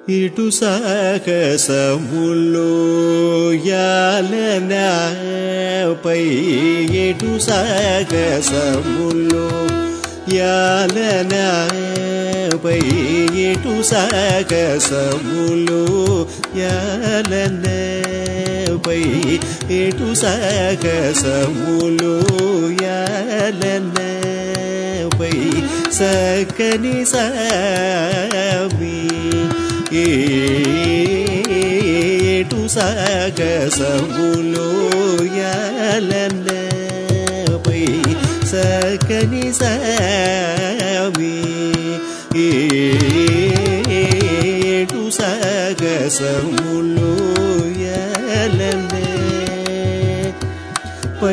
ఇటు సాహసములో యాలనాపై ఎటు సాహసములో యాలనాపై ఎటు సాహసములో యాలనపై ఎటు సాహసములో యాలనపై సకని సామి ఏటు సాగసములో యాలనపై సకని సామి ఏటు సాగసములో యాలన పై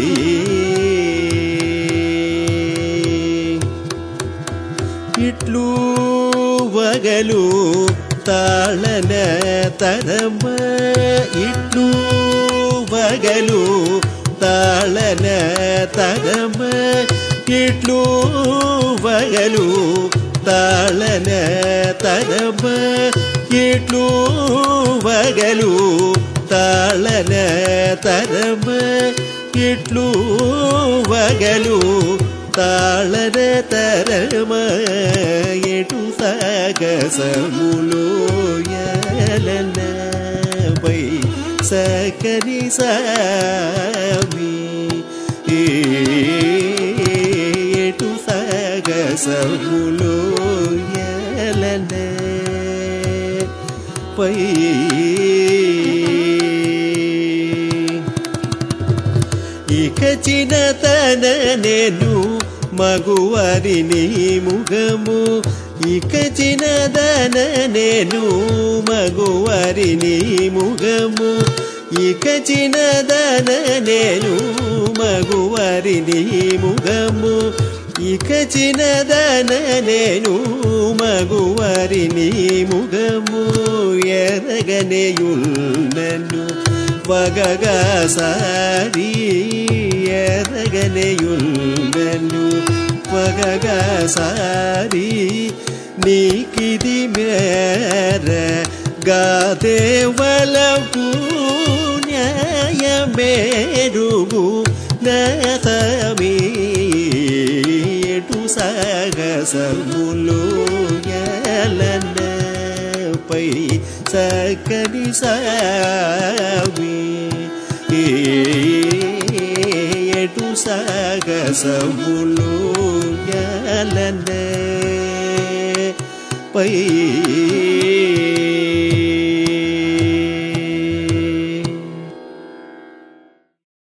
ఇట్లు వగలు తాళన తరమ ఇట్లు వగలు తాళన తరమ ఇట్లు వగలు తాళన తరమ ఇట్లు వగలు తాళన తరమ ఇట్లు వగలు తాళన తరమ ఎటు సాగసములో యలనపై సకరి సామి ఎటు సాగసములో యలన పై ఇక చిన్నతన నేను మగువరిని ముఖము ఇక చిన్నదన నేను మగువరిని ముఖము ఇక చిన్నదన నేను మగువరిని ముఖము ఇక చిన్నదన నేను మగువరిని ముఖము ఎరగనేయున్నను వగగా సారి ఎరగనేయున్నను వగగా సారి నీకిది మేర గాదేవలకు న్యాయమేరుగు నతమీటు సాగసములు యలనపై సకని సావి ఎటు సాగసములు యలన పై